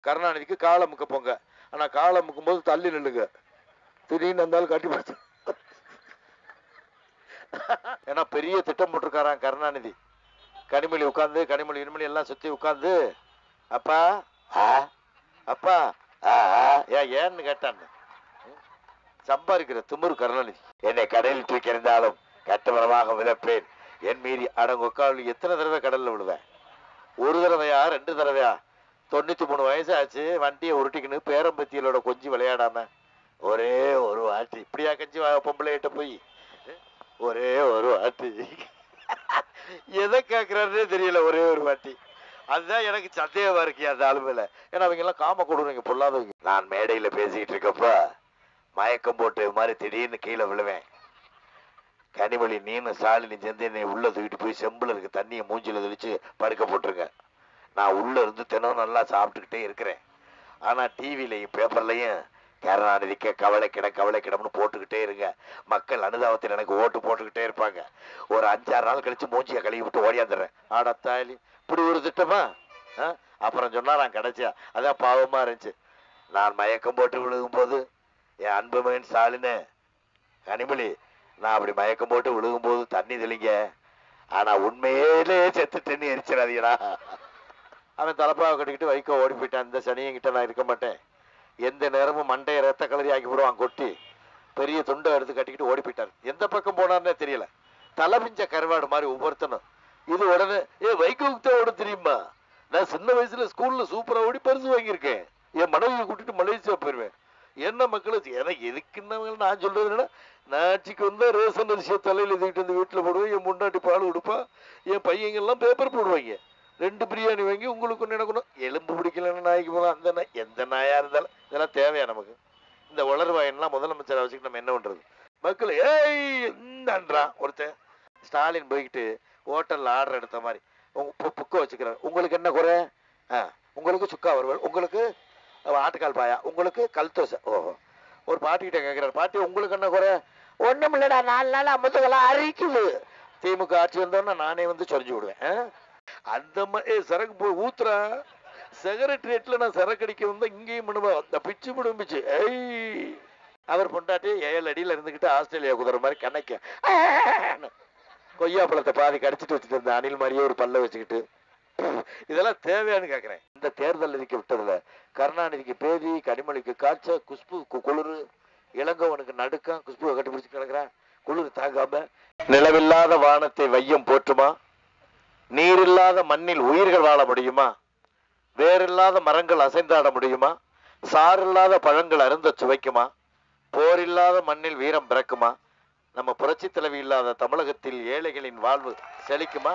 கருணாநிதிக்கு காலை முக்க போங்க ஆனா காலை முக்கும் போது தள்ளி நில்லுங்க திடீர்னு இருந்தாலும் கட்டி பிடிச்சு ஏன்னா பெரிய திட்டம் போட்டிருக்காராம் கருணாநிதி கனிமொழி உட்காந்து கனிமொழி இனிமொழி எல்லாம் சுத்தி உட்காந்து அப்பா ஆ, அப்பா ஆ, ஆ, ஏன் ஏன்னு கேட்டான்னு ம். சம்பாதிக்கிற திமிரு கருணாநிதி என்னை கடலில் தூக்கி எறிந்தாலும் கட்டுமரமாக விழப்பேன் என் மீறி அடங்கு உட்காந்து எத்தனை தடவை கடல்ல விழுவேன் ஒரு தடவையா ரெண்டு தடவையா தொண்ணூத்தி மூணு வயசு ஆச்சு வண்டியை உருட்டிக்கின்னு பேரம்பத்தியலோட கொஞ்சி விளையாடாம ஒரே ஒரு வாட்டி இப்படியா கஞ்சி பொம்பளைகிட்ட போய் ஒரே ஒரு வாட்டி எதை கேட்கறாருன்னே தெரியல ஒரே ஒரு வாட்டி அதுதான் எனக்கு சந்தேகமா இருக்கு அந்த ஆளுமையில ஏன்னா அவங்க எல்லாம் காம கொடுங்க பொல்லாதவங்க நான் மேடையில பேசிட்டு இருக்கப்ப மயக்கம் போட்டு இது மாதிரி திடீர்னு கீழே விழுவேன் கனிமொழி நீனும் ஸ்டாலினி சேர்ந்து என்னை உள்ள தூக்கிட்டு போய் செம்புல இருக்க தண்ணியை மூஞ்சில தெளிச்சு படுக்க போட்டுருங்க நான் உள்ள இருந்து தினம் நல்லா சாப்பிட்டுக்கிட்டே இருக்கிறேன் ஆனா டிவிலையும் பேப்பர்லையும் கருணாநிதிக்க கவலைக்கிட கவலைக்கிடம்னு போட்டுக்கிட்டே இருங்க மக்கள் அனுதாபத்தில் எனக்கு ஓட்டு போட்டுக்கிட்டே இருப்பாங்க ஒரு அஞ்சாறு நாள் கழிச்சு மூஞ்சியை கழுவி விட்டு ஓடியாந்துடுறேன் ஆடத்தாலி இப்படி ஒரு திட்டமா ஆ? அப்புறம் சொன்னாராம் கிடைச்சா அதான் பாவமா இருந்துச்சு நான் மயக்கம் போட்டு விழுகும்போது என் அன்பு மகன் ஸ்டாலினு கனிமொழி நான் அப்படி மயக்கம் போட்டு விழுகும்போது தண்ணி தெளிங்க ஆனா உண்மையிலே செத்துட்டேன்னு எரிச்சிடாதீங்களா அவன் தலப்பாவை கட்டிக்கிட்டு வைக்க ஓடி போயிட்டான் இந்த சனியங்கிட்ட நான் இருக்க மாட்டேன் எந்த நேரமும் மண்டையை ரத்த கலரி ஆக்கி விடுவான் கொட்டி பெரிய துண்டை எடுத்து கட்டிக்கிட்டு ஓடி போயிட்டார் எந்த பக்கம் போனார்னே தெரியல தலை பிஞ்ச கருவாடு மாதிரி ஒவ்வொருத்தனும் இது உடனே ஏ வைகோவுக்கு தான் ஓட தெரியுமா நான் சின்ன வயசுல ஸ்கூல்ல சூப்பரா ஓடி பரிசு வாங்கியிருக்கேன் என் மனைவியை கூட்டிட்டு மலேசியா போயிருவேன் என்ன மக்களுக்கு எனக்கு எதுக்குன்னு நான் சொல்றது என்னன்னா நாச்சிக்கு வந்தா ரேஷன் அரிசியை தலையில தூக்கிட்டு வந்து வீட்டுல போடுவேன் என் முன்னாடி பால் கொடுப்பா என் பையங்க எல்லாம் பேப்பர் போடுவாங்க ரெண்டு பிரியாணி வாங்கி உங்களுக்கு ஒன்று எனக்கணும் எலும்பு பிடிக்கலன்னு நாய்க்கு போகலாம் அந்த நாய் எந்த நாயா இருந்தாலும் இதெல்லாம் தேவையா நமக்கு இந்த உளர்வாயன்லாம் முதலமைச்சரை வச்சுக்கிட்டு நம்ம என்ன பண்றது மக்கள் ஏய் என்னன்றான் ஒருத்தன் ஸ்டாலின் போய்கிட்டு ஹோட்டல்ல ஆர்டர் எடுத்த மாதிரி உங்க பு- புக்க வச்சுக்கிறார் உங்களுக்கு என்ன குறை ஆ, உங்களுக்கு சுக்கா வறுவல் உங்களுக்கு ஆட்டுக்கால் பாயா உங்களுக்கு கல் தோசை ஓஹோ ஒரு பாட்டிக்கிட்ட கேட்கிறார் பாட்டி உங்களுக்கு என்ன குறை ஒண்ணும் இல்லடா நாலு நாள் அம்மத்துக்கெல்லாம் அரிக்குது திமுக ஆட்சி வந்தோன்னா நானே வந்து சொரிஞ்சு விடுவேன் ஆ? அந்த மாதிரி சரக்கு போய் ஊத்துறா செக்ரட்டரியேட்ல நான் சரக்கு அடிக்க வந்தா இங்கேயும் பண்ணுவா அந்த பிச்சு பிடிம்பிச்சு ஐய் அவர் பொண்டாட்டி ஏழு அடியில இருந்துகிட்டு ஆஸ்திரேலியா குதிரை மாதிரி கணக்க கொய்யா பழத்தை பாதி கடிச்சிட்டு வச்சுட்டு இருந்த அணில் மாதிரியே ஒரு பல்ல வச்சுக்கிட்டு இதெல்லாம் தேவையான்னு கேக்குறேன் இந்த தேர்தல் அறிக்கை விட்டதுல கருணாநிதிக்கு பேதி கனிமொழிக்கு காய்ச்ச குஷ்பு கு- குளிரு இளங்கோவனுக்கு நடுக்கம் குஷ்புவை கட்டி பிடிச்சு கிடக்குறான் குளிர் தாங்காம நிலவில்லாத வானத்தை வையம் போற்றுமா நீரில்லாத மண்ணில் உயிர்கள் வாழ முடியுமா வேரில்லாத மரங்கள் அசைந்தாட முடியுமா சாரில்லாத பழங்கள் அருந்த சுவைக்குமா போரில்லாத மண்ணில் வீரம் பிறக்குமா நம்ம புரட்சி தலைவி இல்லாத தமிழகத்தில் ஏழைகளின் வாழ்வு செழிக்குமா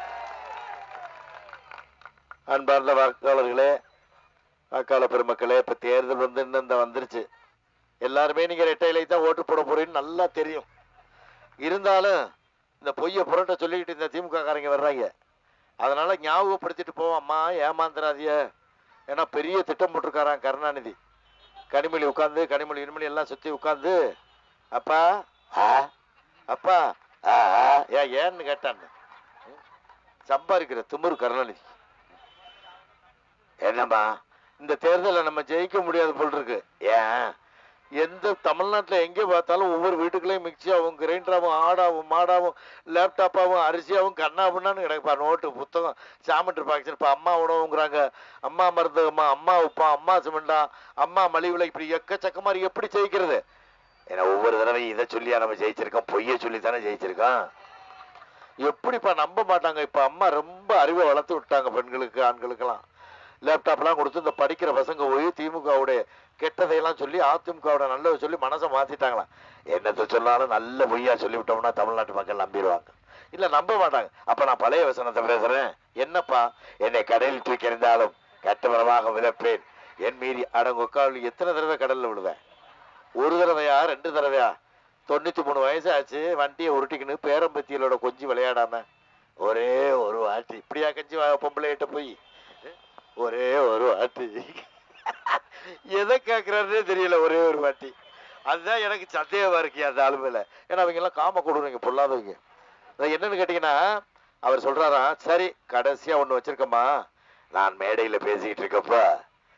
அன்பார்ந்த வாக்காளர்களே வாக்காளர் பெருமக்களே இப்ப தேர்தல் வந்து இன்னும் இந்த வந்துருச்சு எல்லாருமே நீங்க ரெட்டை இலை தான் ஓட்டு போட போறீங்கன்னு நல்லா தெரியும் இருந்தாலும் இந்த பொய்யை புரட்ட சொல்லிக்கிட்டு இந்த திமுக காரங்க வர்றாங்க அதனால ஞாபகப்படுத்திட்டு போவோம் அம்மா ஏமாந்துடாதீய ஏன்னா பெரிய திட்டம் போட்டிருக்காராம் கருணாநிதி கனிமொழி உட்காந்து கனிமொழி இனிமொழி எல்லாம் சுத்தி உட்காந்து அப்பா ஆ, அப்பா ஆ, ஆ, ஏன் ஏன்னு கேட்டான்னு ம். சம்பாதிக்கிற திமிரு கருணாநிதி என்னம்மா இந்த தேர்தலை நம்ம ஜெயிக்க முடியாது போல் இருக்கு ஏன் எந்த தமிழ்நாட்டுல எங்கே பார்த்தாலும் ஒவ்வொரு வீட்டுக்குள்ளேயும் மிக்சியாகவும் கிரைண்டராகவும் ஆடாவும் மாடாவும் லேப்டாப்பாவும் அரிசியாவும் கண்ணாபுண்ணான்னு கிடக்குப்பா நோட்டு புத்தகம் சாமண்ட்ரி பாக்ஸ் இப்போ அம்மா உணவுங்கிறாங்க அம்மா மருந்தகமா அம்மா உப்பா அம்மா சிமெண்டா அம்மா மலிவுல இப்படி எக்கச்சக்கமா இருக்கு. எப்படி ஜெயிக்கிறது ஏன்னா ஒவ்வொரு தடவையும் இதை சொல்லியா நம்ம ஜெயிச்சிருக்கோம் பொய்யை சொல்லி தானே ஜெயிச்சிருக்கோம் எப்படிப்பா நம்ப மாட்டாங்க இப்ப அம்மா ரொம்ப அறிவை வளர்த்து விட்டாங்க பெண்களுக்கு ஆண்களுக்கெல்லாம் லேப்டாப்லாம் கொடுத்து இந்த படிக்கிற பசங்க போய் திமுகவுடைய கெட்டதையெல்லாம் சொல்லி அதிமுகவோட நல்லதை சொல்லி மனசை மாத்திட்டாங்களாம் என்னத்தை சொன்னாலும் நல்ல பொய்யா சொல்லி விட்டோம்னா தமிழ்நாட்டு மக்கள் நம்பிடுவாங்க இல்ல நம்ப மாட்டாங்க அப்ப நான் பழைய வசனத்தை பேசுறேன் என்னப்பா என்னை கடலில் தூக்கி எறிந்தாலும் கட்டுமரமாக விழப்பேன் என் மீறி அடங்கு உட்காந்து எத்தனை தடவை கடல்ல விழுவேன் ஒரு தடவையா ரெண்டு தடவையா தொண்ணூத்தி மூணு வயசு ஆச்சு வண்டியை உருட்டிக்கின்னு பேரம்பத்தியலோட கொஞ்சி விளையாடாம ஒரே ஒரு வாட்டி இப்படியா கஞ்சி பொம்பளைகிட்ட போய் ஒரே ஒரு வாட்டி எதை கேட்கறாருன்னே தெரியல ஒரே ஒரு வாட்டி அதுதான் எனக்கு சந்தேகமா இருக்கு அந்த ஆளுமையில ஏன்னா அவங்க எல்லாம் காம கொடுறீங்க பொல்லாதவங்க அது என்னன்னு கேட்டீங்கன்னா அவர் சொல்றாராம் சரி கடைசியா ஒண்ணு வச்சிருக்கம்மா நான் மேடையில பேசிக்கிட்டு இருக்கப்ப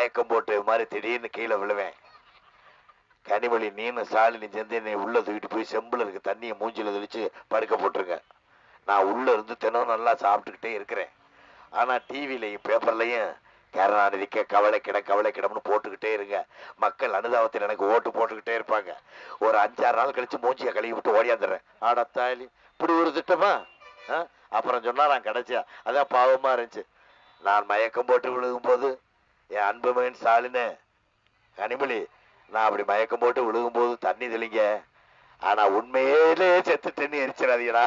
மயக்கம் போட்டு இது மாதிரி திடீர்னு கீழே விழுவேன் கனிமொழி நீனு ஸ்டாலினி சேர்ந்து என்னை உள்ள தூக்கிட்டு போய் செம்புல இருக்க தண்ணியை மூஞ்சில தெளிச்சு படுக்க போட்டுருங்க நான் உள்ள இருந்து தினம் நல்லா சாப்பிட்டுக்கிட்டே இருக்கிறேன் ஆனா டிவிலையும் பேப்பர்லையும் கருணாநிதிக்க கவலை கிட கவலை கிடம்னு போட்டுக்கிட்டே இருங்க மக்கள் அனுதாபத்தில் எனக்கு ஓட்டு போட்டுக்கிட்டே இருப்பாங்க ஒரு அஞ்சாறு நாள் கழிச்சு மூஞ்சியை கழுவி விட்டு ஓடியாந்துடுறேன் ஆடத்தாலி இப்படி ஒரு திட்டமா ஆ? அப்புறம் சொன்னாராம் கிடைச்சா அதான் பாவமா இருந்துச்சு நான் மயக்கம் போட்டு விழுகும்போது என் அன்பு மகன் ஸ்டாலினு கனிமொழி நான் அப்படி மயக்கம் போட்டு விழுகும்போது தண்ணி தெளிங்க ஆனா உண்மையிலே செத்துட்டேன்னு எரிச்சிடாதீடா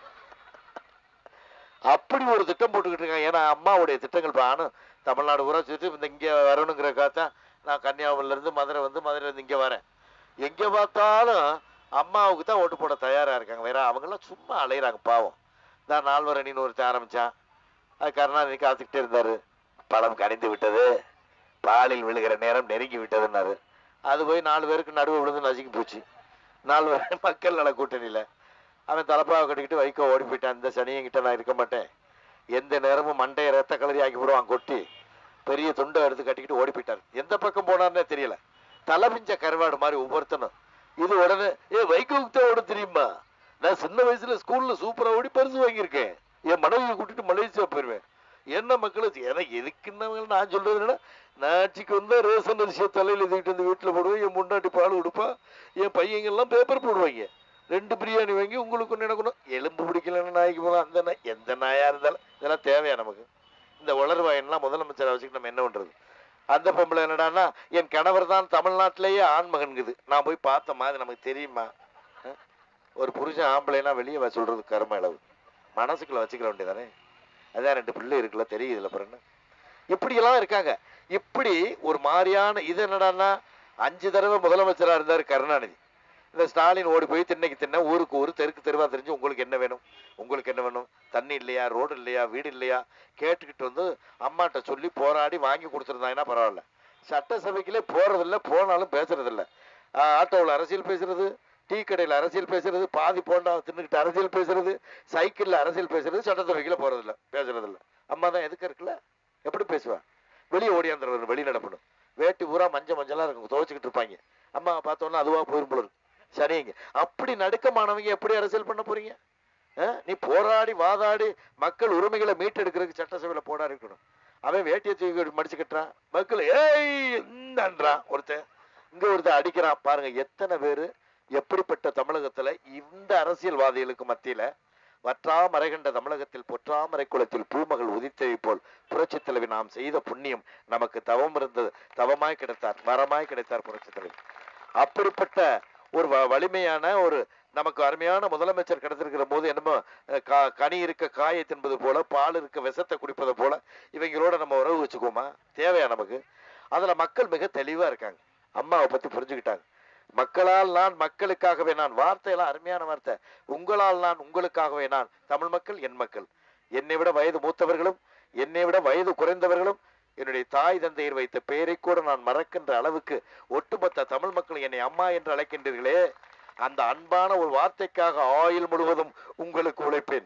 அப்படி ஒரு திட்டம் போட்டுக்கிட்டு இருக்காங்க ஏன்னா அம்மாவுடைய திட்டங்கள் இப்ப நானும் தமிழ்நாடு பூரா சுற்றி இந்த இங்கே வரணுங்கிறக்காக தான் நான் கன்னியாகுமரியில இருந்து மதுரை வந்து மதுரையில இருந்து இங்கே வரேன் எங்கே பார்த்தாலும் அம்மாவுக்கு தான் ஓட்டு போட தயாரா இருக்காங்க வேற அவங்கெல்லாம் சும்மா அலையிறாங்க பாவம் நான் நால்வரணின்னு ஒருத்தன் ஆரம்பிச்சான் அது கருணாநிதி காத்துக்கிட்டே இருந்தாரு பழம் கனிந்து விட்டது பாலில் விழுகிற நேரம் நெருங்கி விட்டதுன்னாரு அது போய் நாலு பேருக்கு நடுவு விழுந்து நசுக்கி போச்சு நாலு பேர் மக்கள் நல கூட்டணியில அவன் தலப்பாவை கட்டிக்கிட்டு வைக்க ஓடி போயிட்டான் இந்த சனியங்கிட்ட நான் இருக்க மாட்டேன் எந்த நேரமும் மண்டையை ரத்த கலரி ஆக்கி விடுவான் கொட்டி பெரிய துண்டை எடுத்து கட்டிக்கிட்டு ஓடி போயிட்டார் எந்த பக்கம் போனார்னே தெரியல தலைபிஞ்ச கருவாடு மாதிரி ஒவ்வொருத்தனும் இது உடனே ஏ வைகோவுக்கு தான் ஓட தெரியுமா நான் சின்ன வயசுல ஸ்கூல்ல சூப்பரா ஓடி பரிசு வாங்கியிருக்கேன் என் மனைவியை கூட்டிட்டு மலேசியா போயிருவேன் என்ன மக்களுக்கு ஏன்னா எதுக்குன்னு நான் சொல்றது என்னன்னா நாச்சிக்கு வந்தா ரேஷன் அரிசியை தலையில தூக்கிட்டு வந்து வீட்டுல போடுவேன் என் முன்னாடி பால் கொடுப்பா என் பையங்க எல்லாம் பேப்பர் போடுவாங்க ரெண்டு பிரியாணி வாங்கி உங்களுக்கு ஒன்று எனக்கு ஒன்று எலும்பு பிடிக்கலன்னு நாய்க்கு போகலாம் அந்த நாய் எந்த நாயா இருந்தாலும் இதெல்லாம் தேவையா நமக்கு இந்த உளர்வாயன்லாம் முதலமைச்சரை வச்சுக்கிட்டு நம்ம என்ன பண்றது அந்த பொம்பளை என்னடான்னா என் கணவர் தான் தமிழ்நாட்டிலேயே ஆண்மகன்குது நான் போய் பார்த்த மாதிரி நமக்கு தெரியுமா அஹ்? ஒரு புருஷன் ஆம்பளைனா வெளியே வ- சொல்றது கரும அளவு மனசுக்குள்ள வச்சுக்கிற வேண்டியதானே அதான் ரெண்டு பிள்ளை இருக்குல்ல தெரியுதுல அப்புறம் என்ன இப்படியெல்லாம் இருக்காங்க இப்படி ஒரு மாதிரியான இது என்னடான்னா அஞ்சு தடவை முதலமைச்சரா இருந்தார் கருணாநிதி இந்த ஸ்டாலின் ஓடி போய் திண்ணைக்கு தின்ன ஊருக்கு ஊர் தெருக்கு தெருவா தெரிஞ்சு உங்களுக்கு என்ன வேணும் உங்களுக்கு என்ன வேணும் தண்ணி இல்லையா ரோடு இல்லையா வீடு இல்லையா கேட்டுக்கிட்டு வந்து அம்மாட்ட சொல்லி போராடி வாங்கி கொடுத்துருந்தாங்கன்னா பரவாயில்ல சட்டசபைக்குள்ளே போறதில்ல போனாலும் பேசுறதில்ல ஆஹ் ஆட்டோவில் அரசியல் பேசுறது டீ கடையில் அரசியல் பேசுறது பாதி போண்டா தின்னுக்கிட்டு அரசியல் பேசுறது சைக்கிளில் அரசியல் பேசுறது சட்டசபைக்குள்ள போறதில்ல பேசுறதில்ல அம்மா தான் எதுக்கு இருக்குல்ல எப்படி பேசுவா வெளியே ஓடியாந்துருவாரு வெளி நடப்பணும் வேட்டி பூரா மஞ்சள் மஞ்சளா இருக்கும் துவைச்சுக்கிட்டு இருப்பாங்க அம்மா பார்த்தோன்னா அதுவா போயிரும் போல இருக்கு சரிங்க அப்படி நடுக்கமானவங்க எப்படி அரசியல் பண்ண போறீங்க அஹ்? நீ போராடி வாதாடி மக்கள் உரிமைகளை மீட்டெடுக்கிறதுக்கு சட்டசபையில போராடி இருக்கணும் அவன் வேட்டியை தூக்கி மடிச்சு கட்டுறான் மக்கள் ஏய் இந்தான்றான் ஒருத்தன் இங்க ஒருத்தன் அடிக்கிறான் பாருங்க எத்தனை பேரு எப்படிப்பட்ட தமிழகத்துல இந்த அரசியல்வாதிகளுக்கு மத்தியில வற்றாமறை கண்ட தமிழகத்தில் பொற்றாமரை குளத்தில் பூமகள் உதித்ததை போல் புரட்சித் தலைவி நாம் செய்த புண்ணியம் நமக்கு தவம் இருந்தது தவமாய் கிடைத்தார் வரமாய் கிடைத்தார் புரட்சித் தலைவி அப்படிப்பட்ட ஒரு வ- வலிமையான ஒரு நமக்கு அருமையான முதலமைச்சர் கிடைத்திருக்கிற போது என்னமோ அஹ், கா- கனி இருக்க காயை தின்பது போல பால் இருக்க விஷத்தை குடிப்பது போல இவங்களோட நம்ம உறவு வச்சுக்குவோமா தேவையா நமக்கு அதுல மக்கள் மிக தெளிவா இருக்காங்க அம்மாவை பத்தி புரிஞ்சுக்கிட்டாங்க மக்களால் நான் மக்களுக்காகவே நான் வார்த்தையெல்லாம் அருமையான வார்த்தை உங்களால் நான் உங்களுக்காகவே நான் தமிழ் மக்கள் என் மக்கள் என்னை விட வயது மூத்தவர்களும் என்னை விட வயது குறைந்தவர்களும் என்னுடைய தாய் தந்தையர் வைத்த பெயரை கூட நான் மறக்கின்ற அளவுக்கு ஒட்டுமொத்த தமிழ் மக்கள் என்னை அம்மா என்று அழைக்கின்றீர்களே அந்த அன்பான ஒரு வார்த்தைக்காக ஆயுள் முழுவதும் உங்களுக்கு உழைப்பேன்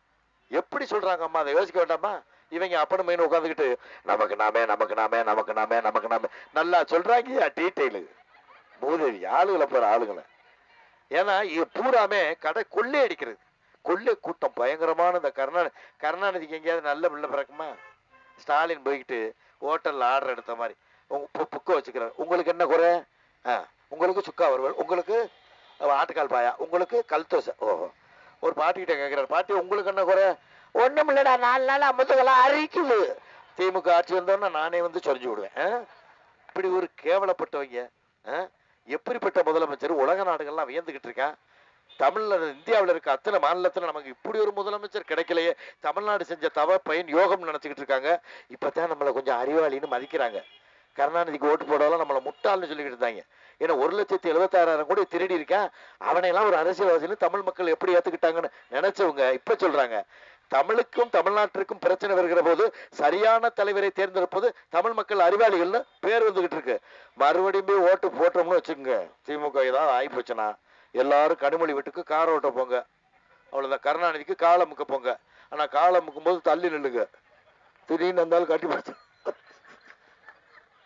எப்படி சொல்றாங்க அம்மா அதை யோசிக்க வேண்டாமா இவங்க அப்பனு மைன் உட்காந்துக்கிட்டு நமக்கு நாமே நமக்கு நாமே நமக்கு நாமே நமக்கு நாமே நல்லா சொல்றாங்க டீட்டெயிலு மூதேவி ஆளுகளை போற ஆளுங்களை ஏன்னா இது பூராமே கடை கொள்ளை அடிக்கிறது கொள்ளை கூட்டம் பயங்கரமான இந்த கருணாநிதி கருணாநிதிக்கு எங்கேயாவது நல்ல பிள்ளை பிறக்குமா ஸ்டாலின் போய்கிட்டு ஹோட்டல்ல ஆர்டர் எடுத்த மாதிரி உங்க பு- புக்க வச்சுக்கிறார் உங்களுக்கு என்ன குறை ஆ உங்களுக்கு சுக்கா வறுவல் உங்களுக்கு அஹ், ஆட்டுக்கால் பாயா உங்களுக்கு கல் தோசை ஓஹோ ஒரு பாட்டிக்கிட்ட கேட்கிறார் பாட்டி உங்களுக்கு என்ன குறை ஒண்ணும் இல்லடா நாலு நாள் அமுத்துக்கலாம் அரிக்குது திமுக ஆட்சி வந்தோன்னா நானே வந்து சொரிஞ்சு விடுவேன் ஆ? இப்படி ஒரு கேவலப்பட்டவங்க ஆ? எப்படிப்பட்ட முதலமைச்சர் உலக நாடுகள்லாம் வியந்துகிட்டு இருக்கான் தமிழ்ல இந்தியாவில் இருக்க அத்தனை மாநிலத்துல நமக்கு இப்படி ஒரு முதலமைச்சர் கிடைக்கலையே தமிழ்நாடு செஞ்ச தவ பயன் யோகம் நினைச்சுக்கிட்டு இருக்காங்க இப்பதான் நம்மளை கொஞ்சம் அறிவாளின்னு மதிக்கிறாங்க கருணாநிதிக்கு ஓட்டு போடாலும் நம்மளை முட்டாள்னு சொல்லிக்கிட்டு இருந்தாங்க ஏன்னா ஒரு லட்சத்தி எழுபத்தாறாயிரம் கோடி திருடி இருக்கான் அவனையெல்லாம் ஒரு அரசியல்வாசின்னு தமிழ் மக்கள் எப்படி ஏத்துக்கிட்டாங்கன்னு நினைச்சவங்க இப்ப சொல்றாங்க தமிழுக்கும் தமிழ்நாட்டிற்கும் பிரச்சனை வருகிற போது சரியான தலைவரை தேர்ந்தெடுப்பது தமிழ் மக்கள் அறிவாளிகள்னு பேர் வந்துகிட்டு இருக்கு மறுபடியும் போய் ஓட்டு போட்டோம்னு வச்சுக்கோங்க திமுக ஏதாவது ஆகி போச்சுன்னா எல்லாரும் கனிமொழி வீட்டுக்கு கார் ஓட்ட போங்க அவ்வளவுதான் கருணாநிதிக்கு காலை முக்க போங்க ஆனா காலை முக்கும் போது தள்ளி நில்லுங்க திடீர்னு இருந்தாலும் கட்டி போச்சு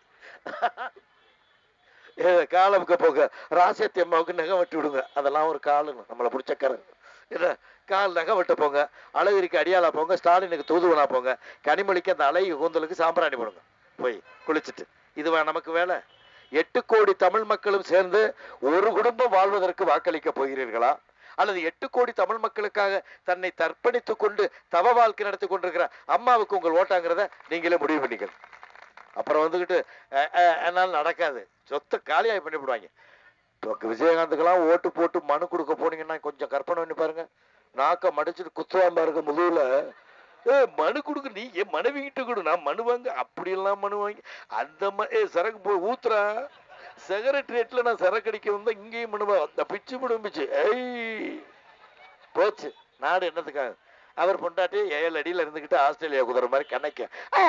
ஏ, காலமுக்க போக ராசியத்தி அம்மாவுக்கு நகை வெட்டி விடுங்க அதெல்லாம் ஒரு காலுன்னு நம்மளை பிடிச்சக்காரன் என்ன கால் நகை வெட்ட போங்க அழகிரிக்கு அடியாளா போங்க ஸ்டாலினுக்கு தூதுவனா போங்க கனிமொழிக்கு அந்த அழகி கூந்தலுக்கு சாம்பிராணி போடுங்க போய் குளிச்சுட்டு இதுவா நமக்கு வேலை எட்டு கோடி தமிழ் மக்களும் சேர்ந்து ஒரு குடும்பம் வாழ்வதற்கு வாக்களிக்க போகிறீர்களா அல்லது எட்டு கோடி தமிழ் மக்களுக்காக தன்னை தர்ப்பணித்துக் கொண்டு தவ வாழ்க்கை நடத்தி கொண்டிருக்கிற அம்மாவுக்கு உங்கள் ஓட்டாங்கிறத நீங்களே முடிவு பண்ணிக்கணும் அப்புறம் வந்துகிட்டு அஹ், அஹ், என்னால நடக்காது சொத்தை காலியாகி பண்ணிவிடுவாங்க இப்போ விஜயகாந்துக்கெல்லாம் ஓட்டு போட்டு மனு கொடுக்க போனீங்கன்னா கொஞ்சம் கற்பனை பண்ணி பாருங்க நாக்க மடிச்சிட்டு குத்துவான் பாருங்க முதுகுல ஏ மனு கொடுக்க நீ என் மனைவிகிட்ட கொடு நான் மனு வாங்க அப்படியெல்லாம் மனு வாங்கி அந்த ம ஏ சரக்கு போய் ஊத்துறா செக்ரட்டரியேட்ல நான் சரக்கு அடிக்க வந்தா இங்கேயும் மனுவா அந்த பிச்சு பிடிம்பிச்சு ஐய் போச்சு நாடு என்னத்துக்காக அவர் பொண்டாட்டி ஏழு அடியில இருந்துகிட்டு ஆஸ்திரேலியா குதிரை மாதிரி கணக்க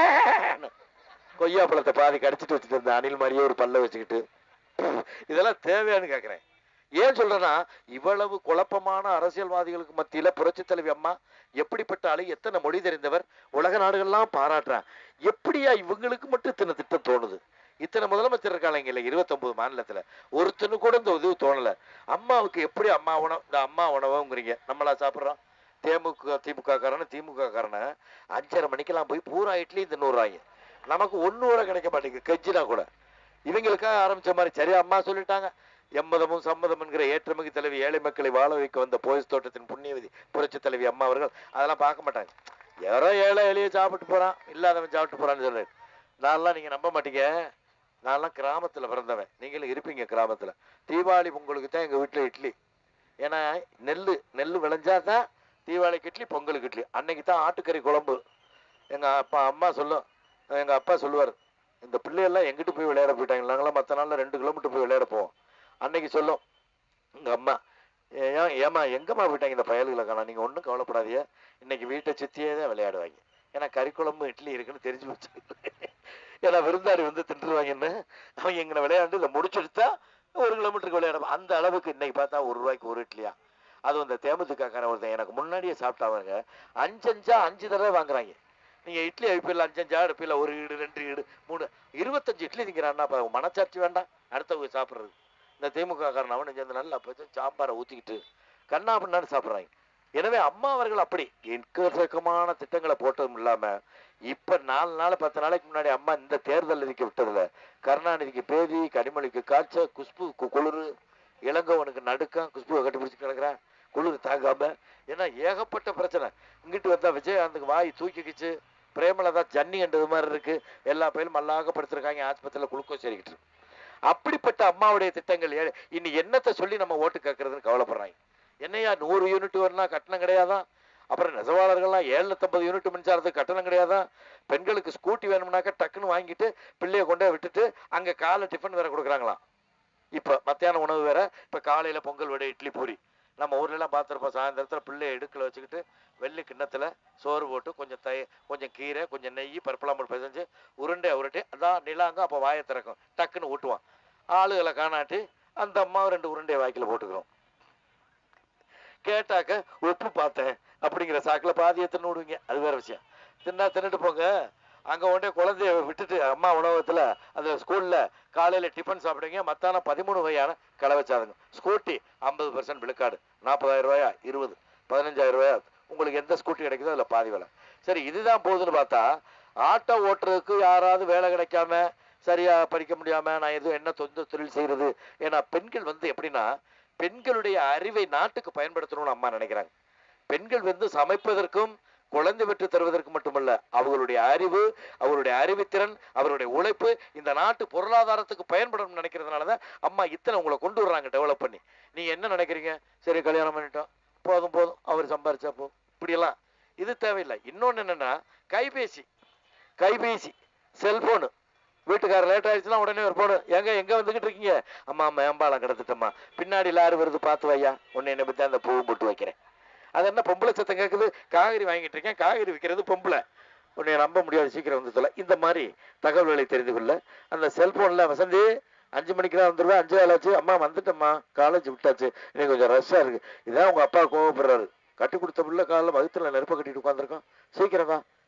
கொய்யா பழத்தை பாதி கடிச்சிட்டு வச்சுட்டு இருந்த அணில் மாதிரியே ஒரு பல்ல வச்சுக்கிட்டு இதெல்லாம் தேவையான்னு கேக்குறேன் ஏன் சொல்றேன்னா இவ்வளவு குழப்பமான அரசியல்வாதிகளுக்கு மத்தியில புரட்சி தலைவி அம்மா எப்படிப்பட்ட ஆளு எத்தனை மொழி தெரிந்தவர் உலக நாடுகள்லாம் பாராட்டுறான் எப்படியா இவங்களுக்கு மட்டும் இத்தனை திட்டம் தோணுது இத்தனை முதலமைச்சர் இருக்காங்க இல்ல இருபத்தொன்பது மாநிலத்துல ஒருத்தனு கூட இந்த உதவி தோணல அம்மாவுக்கு எப்படி அம்மா உணவு இந்த அம்மா உணவுங்கிறீங்க நம்மளா சாப்பிடுறோம் தேமுக திமுக காரன திமுக காரன அஞ்சரை மணிக்கெல்லாம் போய் பூரா இட்லி தின்னுறாங்க நமக்கு ஒண்ணு கூட கிடைக்க மாட்டேங்குது கெஜ்ஜினா கூட இவங்களுக்காக ஆரம்பிச்ச மாதிரி சரி அம்மா சொல்லிட்டாங்க எம்மதமும் சம்மதம் என்கிற ஏற்றுமிகு தலைவி ஏழை மக்களை வாழ வைக்க வந்த போயஸ் தோட்டத்தின் புண்ணியவதி புரட்சி தலைவி அம்மா அவர்கள் அதெல்லாம் பார்க்க மாட்டாங்க யாரோ ஏழை எளிய சாப்பிட்டு போறான் இல்லாதவன் சாப்பிட்டு போறான்னு சொல்லு நான்லாம் நீங்க நம்ப மாட்டீங்க நான்லாம் கிராமத்துல பிறந்தவன் நீங்களும் இருப்பீங்க கிராமத்துல தீபாவளி பொங்கலுக்கு தான் எங்க வீட்டுல இட்லி ஏன்னா நெல்லு நெல்லு விளைஞ்சாதான் தீபாவளிக்கு இட்லி பொங்கலுக்கு இட்லி அன்னைக்கு தான் ஆட்டுக்கறி குழம்பு எங்க அப்பா அம்மா சொல்லும் எங்க அப்பா சொல்லுவார் இந்த பிள்ளையெல்லாம் எங்கிட்டு போய் விளையாட போயிட்டாங்க நாங்களாம் மற்ற நாள்ல ரெண்டு கிலோமீட்டர் போய் விளையாட போவோம் அன்னைக்கு சொல்லும் எங்க அம்மா ஏன் ஏமா எங்கம்மா போயிட்டாங்க இந்த பயல்களை காணோம் நீங்க ஒன்றும் கவலைப்படாதீங்க இன்னைக்கு வீட்டை சுத்தியே தான் விளையாடுவாங்க ஏன்னா கறி குழம்பு இட்லி இருக்குன்னு தெரிஞ்சு போச்சு ஏன்னா விருந்தாடி வந்து தின்றுவாங்கன்னு அவங்க எங்களை விளையாண்டு இதை முடிச்செடுத்தா ஒரு கிலோமீட்டருக்கு விளையாடும் அந்த அளவுக்கு இன்னைக்கு பார்த்தா ஒரு ரூபாய்க்கு ஒரு இட்லியா அதுவும் இந்த தேமுதிகாக்காரன் ஒருத்தன் எனக்கு முன்னாடியே சாப்பிட்டாங்க அஞ்சு அஞ்சா அஞ்சு தடவை வாங்குறாங்க நீங்க இட்லி அடிப்பில் அஞ்சு அஞ்சா அடுப்பில் ஒரு ஈடு ரெண்டு ஈடு மூணு இருபத்தஞ்சு இட்லி திங்கிறான்னா அப்ப மனச்சாட்சி வேண்டாம் அடுத்தவங்க சாப்பிடுறது இந்த திமுக காரன் அவனு சேர்ந்து நல்லா பச்சு சாம்பாரை ஊத்திக்கிட்டு கண்ணா பின்னான்னு சாப்பிடுறாங்க எனவே அம்மா அவர்கள் அப்படி எக்கச்சக்கமான திட்டங்களை போட்டதும் இல்லாம இப்ப நாலு நாள் பத்து நாளைக்கு முன்னாடி அம்மா இந்த தேர்தல் நிதிக்க விட்டதுல கருணாநிதிக்கு பேதி கனிமொழிக்கு காய்ச்ச குஷ்பு கு- குளிரு இளங்கவனுக்கு நடுக்கம் குஷ்புவை கட்டிப்பிடிச்சு கிடக்குறான் குளிர் தாங்காம ஏன்னா ஏகப்பட்ட பிரச்சனை இங்கிட்டு வந்தா விஜயகாந்துக்கு வாய் தூக்கிக்கிச்சு பிரேமலதா ஜன்னி கண்டது மாதிரி இருக்கு எல்லா பேரும் மல்லாக படுத்திருக்காங்க ஆஸ்பத்திரியில குளுக்கோஸ் ஏறிக்கிட்டு இருக்கு. அப்படிப்பட்ட அம்மாவுடைய திட்டங்கள் ஏ- இனி என்னத்தை சொல்லி நம்ம ஓட்டு கேட்கறதுன்னு கவலைப்படுறாங்க என்னையா நூறு யூனிட் வரலாம் கட்டணம் கிடையாதான் அப்புறம் நெசவாளர்கள்லாம் ஏழுநூத்தம்பது யூனிட் மின்சாரத்துக்கு கட்டணம் கிடையாதான் பெண்களுக்கு ஸ்கூட்டி வேணும்னாக்க டக்குன்னு வாங்கிட்டு பிள்ளைய கொண்டு போய் விட்டுட்டு அங்க காலை டிஃபன் வேற கொடுக்குறாங்களாம் இப்ப மத்தியான உணவு வேற இப்ப காலையில பொங்கல் வடை இட்லி பூரி நம்ம ஊர்ல எல்லாம் பார்த்துருப்போம் சாயந்தரத்துல பிள்ளைய இடுக்கில் வச்சுக்கிட்டு வெள்ளி கிண்ணத்துல சோறு போட்டு கொஞ்சம் தை கொஞ்சம் கீரை கொஞ்சம் நெய் பருப்பலாமல் பிசைஞ்சு உருண்டை உருட்டி அதான் நிலாங்க அப்போ வாயை திறக்கும் டக்குன்னு ஊட்டுவான் ஆளுகளை காணாட்டி அந்த அம்மா ரெண்டு உருண்டையை வாய்க்கில் போட்டுக்கிறோம் கேட்டாக்க உப்பு பார்த்தேன் அப்படிங்கிற சாக்கில் பாதியை தின்னு விடுவீங்க அது வேற விஷயம் தின்னா தின்னுட்டு போங்க அங்க ஒன்றே குழந்தைய விட்டுட்டு அம்மா உணவகத்துல அந்த ஸ்கூல்ல காலையில டிஃபன் சாப்பிடுங்க மத்தானம் பதிமூணு வகையான கலவைச்சாதங்க ஸ்கூட்டி ஐம்பது பர்சன்ட் விழுக்காடு நாற்பதாயிரம் ரூபாயா இருபது பதினஞ்சாயிரம் ரூபாயா உங்களுக்கு எந்த ஸ்கூட்டி கிடைக்குதோ அதுல பாதி விலை சரி இதுதான் போகுதுன்னு பார்த்தா ஆட்டோ ஓட்டுறதுக்கு யாராவது வேலை கிடைக்காம சரியா படிக்க முடியாம நான் எதுவும் என்ன சொந்த தொழில் செய்யறது ஏன்னா பெண்கள் வந்து எப்படின்னா பெண்களுடைய அறிவை நாட்டுக்கு பயன்படுத்தணும்னு அம்மா நினைக்கிறாங்க பெண்கள் வந்து சமைப்பதற்கும் குழந்தை பெற்று தருவதற்கு மட்டுமல்ல அவர்களுடைய அறிவு அவருடைய அறிவுத்திறன் அவருடைய உழைப்பு இந்த நாட்டு பொருளாதாரத்துக்கு பயன்படும் நினைக்கிறதுனாலதான் அம்மா இத்தனை உங்களை கொண்டு வர்றாங்க டெவலப் பண்ணி நீங்க என்ன நினைக்கிறீங்க சரி கல்யாணம் பண்ணிட்டோம் போதும் போதும் அவர் சம்பாரிச்சா போதும் இப்படியெல்லாம் இது தேவையில்லை இன்னொன்னு என்னன்னா கைபேசி கைபேசி செல்போனு வீட்டுக்காரர் லேட் ஆயிடுச்சுன்னா உடனே ஒரு போடு எங்க எங்க வந்துகிட்டு இருக்கீங்க அம்மா மேம்பாலம் கிடத்துட்டம்மா பின்னாடி லாரி வருது பார்த்து வையா உன்னை என்ன பத்தி அந்த பூவும் போட்டு வைக்கிறேன் அது என்ன பொம்பளை சத்தம் கேட்குது காய்கறி வாங்கிட்டு இருக்கேன் காய்கறி விற்கிறது பொம்பளை உன்னை நம்ப முடியாது சீக்கிரம் வந்து சொல்ல இந்த மாதிரி தகவல்களை தெரிந்து கொள்ள அந்த செல்போன்ல வசந்தி அஞ்சு மணிக்கு தான் வந்துருவேன் அஞ்சு வேலை ஆச்சு அம்மா வந்துட்டம்மா காலேஜ் விட்டாச்சு இன்னைக்கு கொஞ்சம் ரஷ்ஷா இருக்கு இதான் உங்க அப்பா கோவப்படுறாரு கட்டி கொடுத்த பிள்ளை காலைல வகுத்துல நெருப்ப கட்டிட்டு உட்காந்துருக்கோம் சீக்கிரம் வா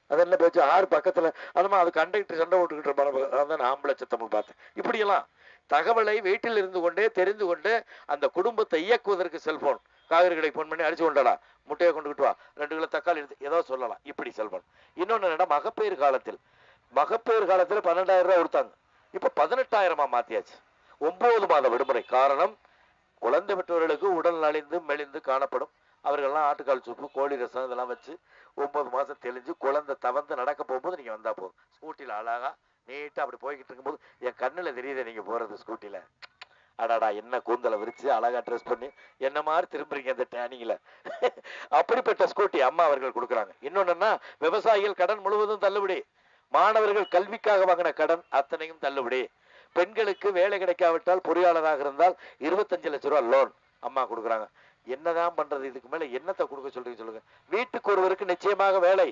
அது என்ன பேச்சு ஆறு பக்கத்துல அதுமா அது கண்டக்டர் சண்டை போட்டுக்கிட்டு இருப்பாங்க அதான் ஆம்பளை சத்தம் பார்த்தேன் இப்படியெல்லாம் தகவலை வீட்டில் இருந்து கொண்டே தெரிந்து கொண்டு அந்த குடும்பத்தை இயக்குவதற்கு செல்போன் காய்கறி கடைக்கு ஃபோன் பண்ணி அடிச்சு கொண்டாடா முட்டையை கொண்டுகிட்டு வா ரெண்டு கிலோ தக்காளி எடுத்து ஏதோ சொல்லலாம் இப்படி செல்போன் இன்னொன்னு என்னடா மகப்பேறு காலத்தில் மகப்பேறு காலத்துல பன்னெண்டாயிரம் ரூபாய் கொடுத்தாங்க இப்ப பதினெட்டாயிரமா மாத்தியாச்சு ஒன்பது மாத விடுமுறை காரணம் குழந்தை பெற்றவர்களுக்கு உடல் நலிந்து மெலிந்து காணப்படும் அவர்கள்லாம் ஆட்டுக்கால் சூப்பு கோழி ரசம் இதெல்லாம் வச்சு ஒன்பது மாசம் தெளிஞ்சு குழந்தை தவந்து நடக்க போகும்போது நீங்க வந்தா போதும் ஸ்கூட்டில அழகா நீட்டா அப்படி போய்கிட்டு இருக்கும்போது என் கண்ணுல தெரியுது நீங்க போறது ஸ்கூட்டில அடாடா என்ன கூந்தலை விரிச்சு அழகா ட்ரெஸ் பண்ணி என்ன மாதிரி திரும்புறீங்க அந்த டேனிங்ல அப்படிப்பட்ட ஸ்கூட்டி அம்மா அவர்கள் கொடுக்குறாங்க இன்னொன்னுன்னா விவசாயிகள் கடன் முழுவதும் தள்ளுபடி மாணவர்கள் கல்விக்காக வாங்கின கடன் அத்தனையும் தள்ளுபடி பெண்களுக்கு வேலை கிடைக்காவிட்டால் பொறியாளராக இருந்தால் இருபத்தஞ்சு லட்ச ரூபா லோன் அம்மா கொடுக்குறாங்க என்னதான் பண்றது இதுக்கு மேல என்னத்தை கொடுக்க சொல்றீங்க சொல்லுங்க வீட்டுக்கு ஒருவருக்கு நிச்சயமாக வேலை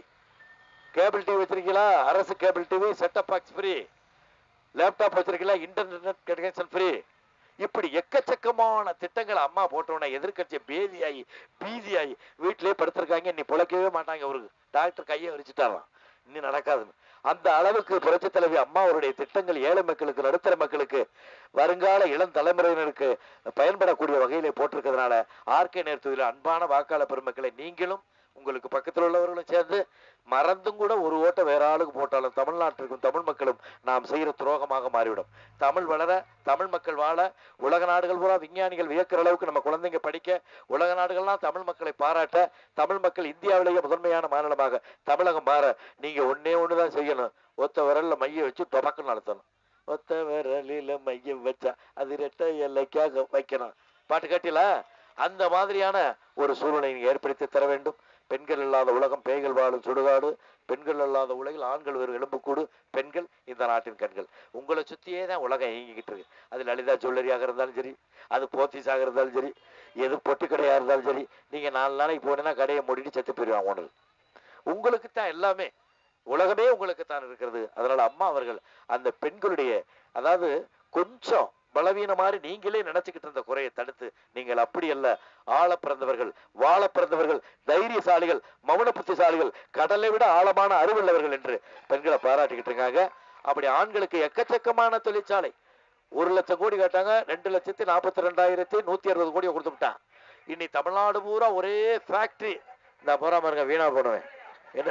கேபிள் டிவி வச்சிருக்கீங்களா அரசு cable TV setup box free laptop வச்சிருக்கீங்களா இன்டர்நெட் கனெக்ஷன் ஃப்ரீ இப்படி எக்கச்சக்கமான திட்டங்களை அம்மா போட்டோன்னே எதிர்க்கட்சி பேதியாகி பீதியாகி வீட்டிலேயே படுத்திருக்காங்க நீ பிழைக்கவே மாட்டாங்க அவருக்கு டாக்டர் கையை விரிச்சிட்டாராம் இன்னும் நடக்காதுன்னு அந்த அளவுக்கு புரட்சி தலைவி அம்மா அவருடைய திட்டங்கள் ஏழை மக்களுக்கு நடுத்தர மக்களுக்கு வருங்கால இளம் தலைமுறையினருக்கு பயன்படக்கூடிய வகையிலே போட்டிருக்கிறதுனால ஆர்கே நேர்த்துவதில் அன்பான வாக்காளர் பெருமக்களை நீங்களும் உங்களுக்கு பக்கத்தில் உள்ளவர்களும் சேர்ந்து மறந்தும் கூட ஒரு ஓட்டை வேற ஆளுக்கு போட்டாலும் தமிழ்நாட்டிற்கும் தமிழ் மக்களும் நாம் செய்கிற துரோகமாக மாறிவிடும் தமிழ் வளர தமிழ் மக்கள் வாழ உலக நாடுகள் பூரா விஞ்ஞானிகள் வியக்கிற அளவுக்கு நம்ம குழந்தைங்க படிக்க உலக நாடுகள்லாம் தமிழ் மக்களை பாராட்ட தமிழ் மக்கள் இந்தியாவிலேயே முதன்மையான மாநிலமாக தமிழகம் மாற நீங்க ஒன்னே ஒண்ணுதான் செய்யணும் ஒத்த விரல்ல மைய வச்சு டொபக்கு நடத்தணும் ஒத்த விரலில மைய வச்சா அது ரெட்டை எல்லைக்காக வைக்கணும் பாட்டு கேட்டீங்களா அந்த மாதிரியான ஒரு சூழ்நிலை நீங்க ஏற்படுத்தி தர வேண்டும் பெண்கள் இல்லாத உலகம் பேய்கள் வாழும் சுடுகாடு பெண்கள் இல்லாத உலகில் ஆண்கள் ஒரு எலும்புக்கூடு பெண்கள் இந்த நாட்டின் கண்கள் உங்களை சுத்தியே தான் உலகம் இயங்கிக்கிட்டு இருக்கு அது லலிதா ஜுவல்லரியாக இருந்தாலும் சரி அது போத்தீஸாக இருந்தாலும் சரி எது பொட்டி கடையா இருந்தாலும் சரி நீங்க நாலு நாளைக்கு போனீங்கன்னா கடையை மூடிட்டு செத்து போயிடுவாங்க ஓனர் உங்களுக்கு தான் எல்லாமே உலகமே உங்களுக்கு தான் இருக்கிறது அதனால அம்மா அவர்கள் அந்த பெண்களுடைய அதாவது கொஞ்சம் பலவீன மாதிரி நீங்களே நினைச்சுக்கிட்டு இருந்த குறையை தடுத்து நீங்கள் அப்படி அல்ல ஆழ பிறந்தவர்கள் வாழ பிறந்தவர்கள் தைரியசாலிகள் மௌன புத்திசாலிகள் கடலை விட ஆழமான அறிவுள்ளவர்கள் என்று பெண்களை பாராட்டிக்கிட்டு இருக்காங்க அப்படி ஆண்களுக்கு எக்கச்சக்கமான தொழிற்சாலை ஒரு லட்சம் கோடி கேட்டாங்க ரெண்டு லட்சத்தி நாற்பத்தி ரெண்டாயிரத்தி நூத்தி அறுபது கோடி கொடுத்து விட்டான் இனி தமிழ்நாடு பூரா ஒரே ஃபேக்டரி இந்த போறாம இருங்க வீணா போடுவேன் என்ன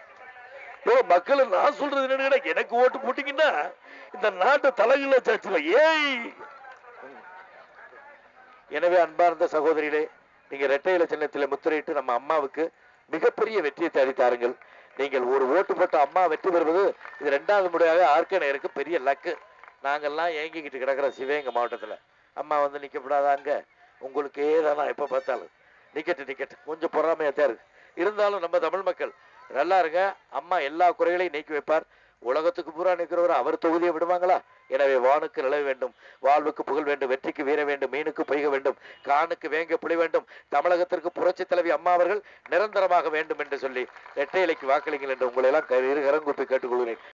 ஓ மக்கள் நான் சொல்றது என்னன்னு எனக்கு ஓட்டு போட்டீங்கன்னா இந்த நாட்டை தலைகள சாச்சுல ஏய் எனவே அன்பார்ந்த சகோதரிகளே நீங்க இரட்டை இல சின்னத்தில முத்திரையிட்டு நம்ம அம்மாவுக்கு மிகப்பெரிய வெற்றியை தேடி தாருங்கள் நீங்கள் ஒரு ஓட்டு போட்ட அம்மா வெற்றி பெறுவது இது ரெண்டாவது முறையாக ஆர்கனையருக்கு பெரிய லக்கு நாங்கெல்லாம் ஏங்கிக்கிட்டு கிடக்கிற சிவகங்கை மாவட்டத்துல அம்மா வந்து நிக்கப்படாதா அங்க உங்களுக்கே தானா எப்ப பார்த்தாலும் நிக்கட்டு நிக்கட்டு கொஞ்சம் பொறாமையா தான் இருக்கு இருந்தாலும் நம்ம தமிழ் மக்கள் நல்லா இருங்க அம்மா எல்லா குறைகளையும் நீக்கி வைப்பார் உலகத்துக்கு பூரா நிற்கிறவர் அவர் தொகுதியை விடுவாங்களா எனவே வானுக்கு நிலவ வேண்டும் வாழ்வுக்கு புகழ் வேண்டும் வெற்றிக்கு வீர வேண்டும் மீனுக்கு பொய்க வேண்டும் காணுக்கு வேங்க புலி வேண்டும் தமிழகத்திற்கு புரட்சி தலைவி அம்மா அவர்கள் நிரந்தரமாக வேண்டும் என்று சொல்லி இரட்டை இலைக்கு வாக்களிங்கள் என்று உங்களை எல்லாம் இரு கரங்குப்பி கேட்டுக்கொள்கிறேன்